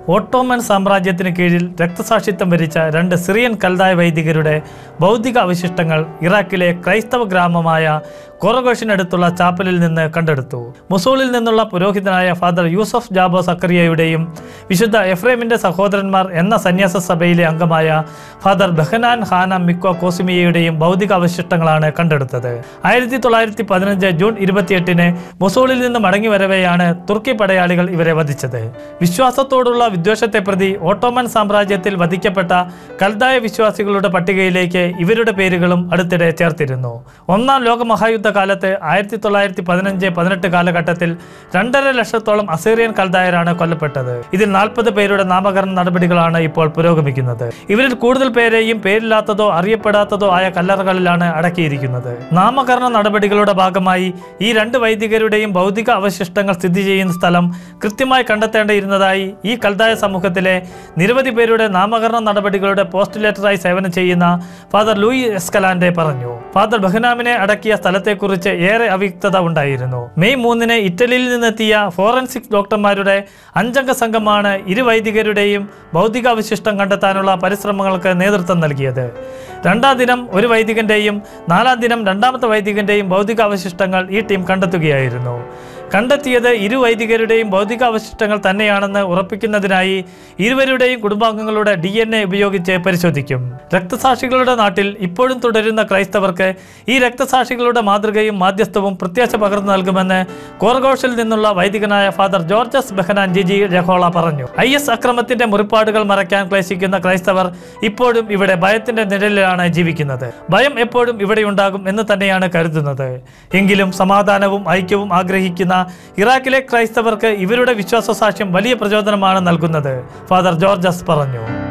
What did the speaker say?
Ottoman സാമ്രാജ്യത്തിന് കീഴിൽ രക്തസാക്ഷിത്വം വരിച്ച രണ്ട് സിറിയൻ കൽതായ വൈദികരുടെ ഭൗതിക അവശിഷ്ടങ്ങൾ ഇറാഖിലെ ക്രൈസ്തവ ഗ്രാമമായ കൊറഗോഷിനടുത്തുള്ള ചാപ്പലിൽ നിന്ന് കണ്ടെടുത്തു മുസൂളിൽ നിന്നുള്ള പുരോഹിതനായ ഫാദർ യൂസഫ് ജാബോ സക്കറിയയുടെയും വിശുദ്ധ എഫ്രേമിന്റെ സഹോദരന്മാർ എന്ന സന്യാസ സഭയിലെ അംഗമായ ഫാദർ ബഹനാൻ ഹാന മിക്കോ കോസിമിയയുടെയും ഭൗതിക അവശിഷ്ടങ്ങളാണ് കണ്ടെടുത്തത് ആയിരത്തി തൊള്ളായിരത്തി പതിനഞ്ച് ജൂൺ ഇരുപത്തിയെട്ടിന് മുസൂളിൽ നിന്ന് മടങ്ങി വരവെയാണ് തുർക്കി പടയാളികൾ ഇവരെ വധിച്ചത് വിശ്വാസത്തോടുള്ള വിദ്വേഷത്തെ പ്രതി ഓട്ടോമൻ സാമ്രാജ്യത്തിൽ വധിക്കപ്പെട്ട കൽദായ വിശ്വാസികളുടെ പട്ടികയിലേക്ക് ഇവരുടെ പേരുകളും അടുത്തിടെ ചേർത്തിരുന്നു ഒന്നാം ലോകമഹായുദ്ധ കാലത്ത് ആയിരത്തി തൊള്ളായിരത്തി പതിനഞ്ച് പതിനെട്ട് കാലഘട്ടത്തിൽ രണ്ടര ലക്ഷത്തോളം അസീറിയൻ കൽദായരാണ് കൊല്ലപ്പെട്ടത് ഇതിൽ നാൽപ്പത് പേരുടെ നാമകരണ നടപടികളാണ് ഇപ്പോൾ പുരോഗമിക്കുന്നത് ഇവരിൽ കൂടുതൽ പേരെയും പേരില്ലാത്തതോ അറിയപ്പെടാത്തതോ ആയ കല്ലറകളിലാണ് അടക്കിയിരിക്കുന്നത് നാമകരണ നടപടികളുടെ ഭാഗമായി ഈ രണ്ട് വൈദികരുടെയും ഭൗതിക അവശിഷ്ടങ്ങൾ സ്ഥിതി ചെയ്യുന്ന സ്ഥലം കൃത്യമായി കണ്ടെത്തേണ്ടിയിരുന്നതായി ഈ കൽദായ സമൂഹത്തിലെ നിരവധി പേരുടെ നാമകരണ നടപടികളുടെ പോസ്റ്റുലേറ്ററായി സേവനം ചെയ്യുന്ന ഫാദർ ലൂയി എസ്കലാൻഡെ പറഞ്ഞു ഫാദർ ബഹനാമിനെ അടക്കിയ സ്ഥലത്തെക്കുറിച്ച് ഏറെ അവ്യക്തത ഉണ്ടായിരുന്നു മെയ് മൂന്നിന് ഇറ്റലിയിൽ നിന്നെത്തിയ ഫോറൻസിക് ഡോക്ടർമാരുടെ അഞ്ചംഗ സംഘമാണ് ഇരു വൈദികരുടെയും ഭൗതികാവശിഷ്ടം കണ്ടെത്താനുള്ള പരിശ്രമങ്ങൾക്ക് നേതൃത്വം നൽകിയത് രണ്ടാം ദിനം ഒരു വൈദികന്റെയും നാലാം ദിനം രണ്ടാമത്തെ വൈദികന്റെയും ഭൗതികാവശിഷ്ടങ്ങൾ ഈ ടീം കണ്ടെത്തുകയായിരുന്നു കണ്ടെത്തിയത് ഇരു വൈദികരുടെയും ഭൗതികാവശിഷ്ടങ്ങൾ തന്നെയാണെന്ന് ഉറപ്പിക്കുന്നതിനായി ഇരുവരുടെയും കുടുംബാംഗങ്ങളുടെ ഡി എൻ എ ഉപയോഗിച്ച് പരിശോധിക്കും രക്തസാക്ഷികളുടെ നാട്ടിൽ ഇപ്പോഴും തുടരുന്ന ക്രൈസ്തവർക്ക് ഈ രക്തസാക്ഷികളുടെ മാതൃകയും മാധ്യസ്ഥവും പ്രത്യാശ പകർന്നു നൽകുമെന്ന് കോർഗോഷിൽ നിന്നുള്ള വൈദികനായ ഫാദർ ജോർജസ് ബെഹനാൻ ജിജി രഹോള പറഞ്ഞു ഐ എസ് അക്രമത്തിന്റെ മുറിപ്പാടുകൾ മറയ്ക്കാൻ ക്ലേശിക്കുന്ന ക്രൈസ്തവർ ഇപ്പോഴും ഇവിടെ ഭയത്തിന്റെ നിഴലിലാണ് ജീവിക്കുന്നത് ഭയം എപ്പോഴും ഇവിടെ ഉണ്ടാകും എന്ന് തന്നെയാണ് കരുതുന്നത് എങ്കിലും സമാധാനവും ഐക്യവും ആഗ്രഹിക്കുന്ന ഇറാഖിലെ ക്രൈസ്തവർക്ക് ഇവരുടെ വിശ്വാസ സാക്ഷ്യം വലിയ പ്രചോദനമാണ് നൽകുന്നത് ഫാദർ ജോർജസ് പറഞ്ഞു